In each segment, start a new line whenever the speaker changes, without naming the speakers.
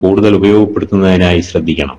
കൂടുതൽ ഉപയോഗപ്പെടുത്തുന്നതിനായി ശ്രദ്ധിക്കണം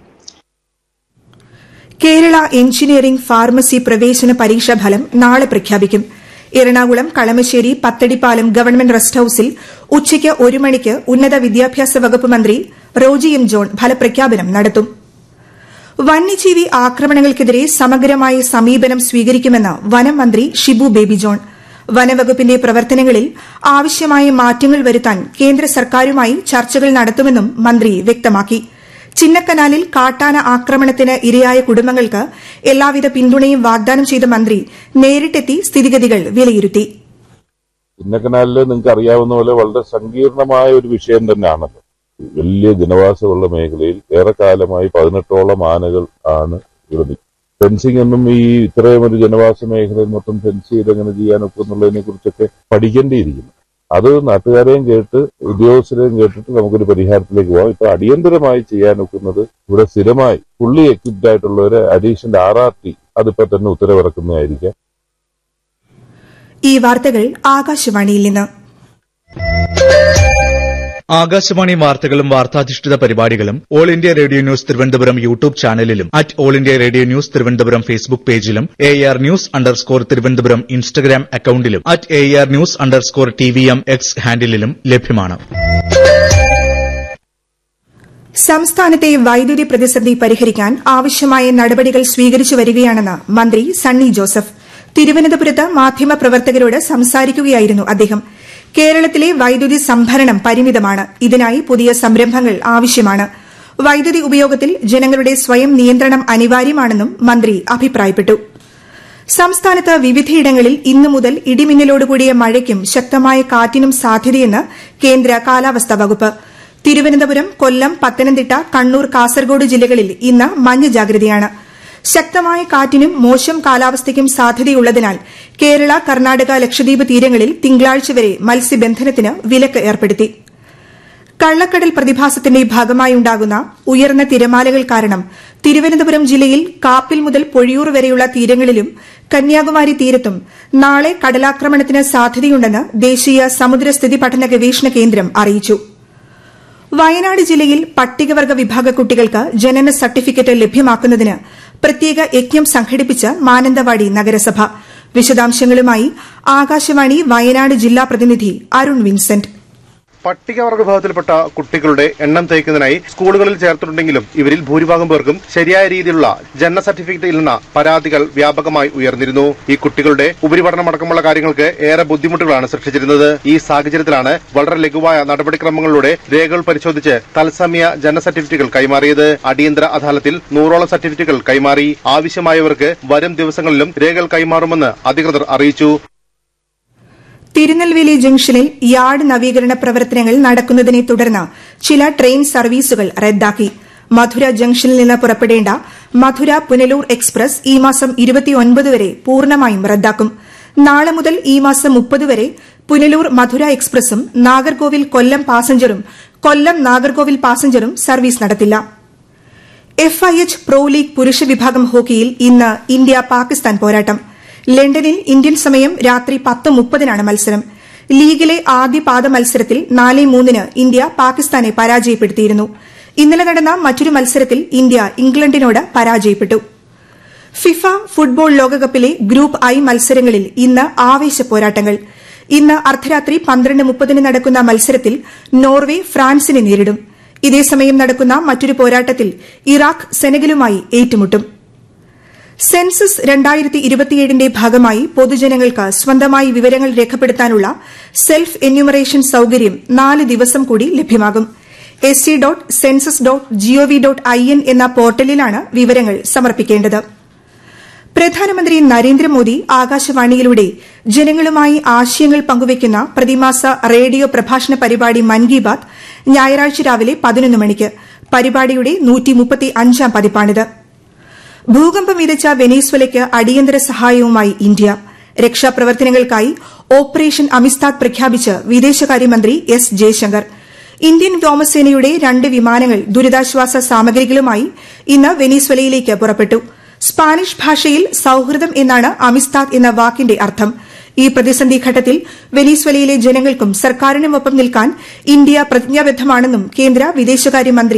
Kerala engineering pharmacy പ്രവേശന പരീക്ഷാ ഫലം നാളെ പ്രഖ്യാപിക്കും എറണാകുളം കളമശ്ശേരി പത്തടിപ്പാലം ഗവൺമെന്റ് റെസ്റ്റ് ഹൌസിൽ ഉച്ചയ്ക്ക് ഒരു മണിക്ക് ഉന്നത വിദ്യാഭ്യാസ വകുപ്പ് മന്ത്രി റോജി എം ജോൺ ഫലപ്രഖ്യാപനം നടത്തും വന്യജീവി ആക്രമണങ്ങൾക്കെതിരെ സമഗ്രമായ സമീപനം സ്വീകരിക്കുമെന്ന് വനം മന്ത്രി ഷിബു ബേബി ജോൺ വനവകുപ്പിന്റെ പ്രവർത്തനങ്ങളിൽ ആവശ്യമായ മാറ്റങ്ങൾ വരുത്താൻ കേന്ദ്ര സർക്കാരുമായി ചർച്ചകൾ നടത്തുമെന്നും മന്ത്രി വ്യക്തമാക്കി ചിന്നക്കനാലിൽ കാട്ടാന ആക്രമണത്തിന് ഇരയായ കുടുംബങ്ങൾക്ക് എല്ലാവിധ പിന്തുണയും വാഗ്ദാനം ചെയ്ത മന്ത്രി നേരിട്ടെത്തി സ്ഥിതിഗതികൾ വിലയിരുത്തി
ചിന്നക്കനാലില് നിങ്ങൾക്ക് അറിയാവുന്ന പോലെ വളരെ സങ്കീർണമായ ഒരു വിഷയം തന്നെയാണല്ലോ വലിയ ജനവാസമുള്ള മേഖലയിൽ ഏറെക്കാലമായി പതിനെട്ടോളം ആനകൾ ആണ് ഇവിടെ നിൽക്കുന്നത് ഫെൻസിംഗ് ഒന്നും ഈ ഇത്രയും ഒരു ജനവാസ മേഖലയിൽ മൊത്തം ഫെൻസ് ചെയ്ത് എങ്ങനെ ചെയ്യാനൊക്കെ എന്നുള്ളതിനെ കുറിച്ചൊക്കെ പഠിക്കേണ്ടിയിരിക്കുന്നു അത് നാട്ടുകാരെയും കേട്ട് ഉദ്യോഗസ്ഥരെയും കേട്ടിട്ട് നമുക്കൊരു പരിഹാരത്തിലേക്ക് പോകാം ഇപ്പൊ അടിയന്തരമായി ചെയ്യാനൊക്കുന്നത് ഇവിടെ സ്ഥിരമായി ഫുള്ളി എക്വിപ്ഡ് ആയിട്ടുള്ള ഒരു അഡീഷണൽ ആർ ആർ ടി അതിപ്പോ തന്നെ ഉത്തരവിറക്കുന്നതായിരിക്കാം
ഈ വാർത്തകൾ ആകാശവാണിയിൽ നിന്ന്
ആകാശവാണി വാർത്തകളും വാർത്താധിഷ്ഠിത പരിപാടികളും All India Radio news Thiruvananthapuram YouTube ചാനലിലും at All India Radio news Thiruvananthapuram Facebook പേജിലും A R news underscore Thiruvananthapuram Instagram അക്കൌണ്ടിലും at A R news underscore T V M X ഹാൻഡിലും ലഭ്യമാണ്
സംസ്ഥാനത്തെ വൈദ്യുതി പ്രതിസന്ധി പരിഹരിക്കാൻ ആവശ്യമായ നടപടികൾ സ്വീകരിച്ചു വരികയാണെന്ന് മന്ത്രി സണ്ണി ജോസഫ് തിരുവനന്തപുരത്ത് മാധ്യമപ്രവർത്തകരോട് സംസാരിക്കുകയായിരുന്നു അദ്ദേഹം കേരളത്തിലെ വൈദ്യുതി സംഭരണം പരിമിതമാണ് ഇതിനായി പുതിയ സംരംഭങ്ങൾ ആവശ്യമാണ് വൈദ്യുതി ഉപയോഗത്തിൽ ജനങ്ങളുടെ സ്വയം നിയന്ത്രണം അനിവാര്യമാണെന്നും മന്ത്രി അഭിപ്രായപ്പെട്ടു സംസ്ഥാനത്ത് വിവിധയിടങ്ങളിൽ ഇന്നു മുതൽ ഇടിമിന്നലോടുകൂടിയ മഴയ്ക്കും ശക്തമായ കാറ്റിനും സാധ്യതയെന്ന് കേന്ദ്ര കാലാവസ്ഥാ വകുപ്പ് തിരുവനന്തപുരം കൊല്ലം പത്തനംതിട്ട കണ്ണൂർ കാസർഗോഡ് ജില്ലകളിൽ ഇന്ന് മഞ്ഞ ജാഗ്രതയാണ് ശക്തമായ കാറ്റിനും മോശം കാലാവസ്ഥയ്ക്കും സാധ്യതയുള്ളതിനാൽ കേരള കർണാടക ലക്ഷദ്വീപ് തീരങ്ങളിൽ തിങ്കളാഴ്ച വരെ മത്സ്യബന്ധനത്തിന് വിലക്ക് ഏർപ്പെടുത്തി കള്ളക്കടൽ പ്രതിഭാസത്തിന്റെ ഭാഗമായുണ്ടാകുന്ന ഉയർന്ന തിരമാലകൾ കാരണം തിരുവനന്തപുരം ജില്ലയിൽ കാപ്പിൽ മുതൽ പൊഴിയൂർ വരെയുള്ള തീരങ്ങളിലും കന്യാകുമാരി തീരത്തും നാളെ കടലാക്രമണത്തിന് സാധ്യതയുണ്ടെന്ന് ദേശീയ സമുദ്രസ്ഥിതി പഠന ഗവേഷണ കേന്ദ്രം അറിയിച്ചു വയനാട് ജില്ലയിൽ പട്ടികവർഗ വിഭാഗ കുട്ടികൾക്ക് ജനന സർട്ടിഫിക്കറ്റ് ലഭ്യമാക്കുന്നതിന് പ്രത്യേക യജ്ഞം സംഘടിപ്പിച്ച് മാനന്തവാടി നഗരസഭ വിശദാംശങ്ങളുമായി ആകാശവാണി വയനാട് ജില്ലാ പ്രതിനിധി അരുൺ വിൻസെന്റ്
പട്ടികവർഗ വിഭാഗത്തിൽപ്പെട്ട കുട്ടികളുടെ എണ്ണം തയ്ക്കുന്നതിനായി സ്കൂളുകളിൽ ചേർത്തിട്ടുണ്ടെങ്കിലും ഇവരിൽ ഭൂരിഭാഗം പേർക്കും ശരിയായ രീതിയിലുള്ള ജനന സർട്ടിഫിക്കറ്റ് ഇല്ലെന്ന പരാതികൾ വ്യാപകമായി ഉയർന്നിരുന്നു ഈ കുട്ടികളുടെ ഉപരിപഠനം അടക്കമുള്ള കാര്യങ്ങൾക്ക് ഏറെ ബുദ്ധിമുട്ടുകളാണ് സൃഷ്ടിച്ചിരുന്നത് ഈ സാഹചര്യത്തിലാണ് വളരെ ലഘുവായ നടപടിക്രമങ്ങളിലൂടെ രേഖകൾ പരിശോധിച്ച് തത്സമയ ജനന സർട്ടിഫിക്കറ്റുകൾ കൈമാറിയത് അടിയന്തര അദാലത്തിൽ നൂറോളം സർട്ടിഫിക്കറ്റുകൾ കൈമാറി ആവശ്യമായവർക്ക് വരും ദിവസങ്ങളിലും രേഖകൾ കൈമാറുമെന്ന് അധികൃതർ അറിയിച്ചു
തിരുനെൽവേലി ജംഗ്ഷനിൽ യാർഡ് നവീകരണ പ്രവർത്തനങ്ങൾ നടക്കുന്നതിനെ തുടർന്ന് ചില ട്രെയിൻ സർവീസുകൾ റദ്ദാക്കി മധുര ജംഗ്ഷനിൽ നിന്ന് പുറപ്പെടേണ്ട മധുര പുനലൂർ എക്സ്പ്രസ് ഈ മാസം ഇരുപത്തിയൊൻപത് വരെ പൂർണ്ണമായും റദ്ദാക്കും നാളെ മുതൽ ഈ മാസം മുപ്പത് വരെ പുനലൂർ മധുര എക്സ്പ്രസും നാഗർകോവിൽ കൊല്ലം പാസഞ്ചറും കൊല്ലം നാഗർകോവിൽ പാസഞ്ചറും സർവീസ് നടത്തില്ല F I H pro league പുരുഷ വിഭാഗം ഹോക്കിയിൽ ഇന്ന് ഇന്ത്യ പാകിസ്ഥാൻ പോരാട്ടം ലണ്ടനിൽ ഇന്ത്യൻ സമയം രാത്രി പത്ത് മുപ്പതിനാണ് മത്സരം ലീഗിലെ ആദ്യ പാദ മത്സരത്തിൽ നാല് മൂന്നിന് ഇന്ത്യ പാകിസ്ഥാനെ പരാജയപ്പെടുത്തിയിരുന്നു ഇന്നലെ നടന്ന മറ്റൊരു മത്സരത്തിൽ ഇന്ത്യ ഇംഗ്ലണ്ടിനോട് പരാജയപ്പെട്ടു ഫിഫ ഫുട്ബോൾ ലോകകപ്പിലെ ഗ്രൂപ്പ് ഐ മത്സരങ്ങളിൽ ഇന്ന് ആവേശ പോരാട്ടങ്ങൾ ഇന്ന് അർദ്ധരാത്രി പന്ത്രണ്ട് മുപ്പതിന് നടക്കുന്ന മത്സരത്തിൽ നോർവെ ഫ്രാൻസിനെ നേരിടും ഇതേസമയം നടക്കുന്ന മറ്റൊരു പോരാട്ടത്തിൽ ഇറാഖ് സെനഗലുമായി ഏറ്റുമുട്ടും സെൻസസ് രണ്ടായിരത്തി ഇരുപത്തിയേഴിന്റെ ഭാഗമായി പൊതുജനങ്ങൾക്ക് സ്വന്തമായി വിവരങ്ങൾ രേഖപ്പെടുത്താനുള്ള സെൽഫ് എന്യൂമറേഷൻ സൌകര്യം നാല് ദിവസം കൂടി ലഭ്യമാകും S C dot census dot GOV dot I N എന്ന പോർട്ടലിലാണ് വിവരങ്ങൾ സമർപ്പിക്കേണ്ടത് പ്രധാനമന്ത്രി നരേന്ദ്രമോദി ആകാശവാണിയിലൂടെ ജനങ്ങളുമായി ആശയങ്ങൾ പങ്കുവയ്ക്കുന്ന പ്രതിമാസ റേഡിയോ പ്രഭാഷണ പരിപാടി മൻ കി ബാത് ഞായറാഴ്ച രാവിലെ പതിനൊന്ന് മണിക്ക് പരിപാടിയുടെ അഞ്ചാം പതിപ്പാണിത് ഭൂകമ്പം വിതച്ച വെനീസ്വലയ്ക്ക് അടിയന്തര സഹായവുമായി ഇന്ത്യ രക്ഷാപ്രവർത്തനങ്ങൾക്കായി ഓപ്പറേഷൻ അമിസ്താദ് പ്രഖ്യാപിച്ച് വിദേശകാര്യമന്ത്രി എസ് ജയശങ്കർ ഇന്ത്യൻ വ്യോമസേനയുടെ രണ്ട് വിമാനങ്ങൾ ദുരിതാശ്വാസ സാമഗ്രികളുമായി ഇന്ന് വെനീസ്വലയിലേക്ക് പുറപ്പെട്ടു സ്പാനിഷ് ഭാഷയിൽ സൌഹൃദം എന്നാണ് അമിസ്താദ് എന്ന വാക്കിന്റെ അർത്ഥം ഈ പ്രതിസന്ധി ഘട്ടത്തിൽ വെനീസ്വലയിലെ ജനങ്ങൾക്കും സർക്കാരിനുമൊപ്പം നിൽക്കാൻ ഇന്ത്യ പ്രതിജ്ഞാബദ്ധമാണെന്നും കേന്ദ്ര വിദേശകാര്യമന്ത്രി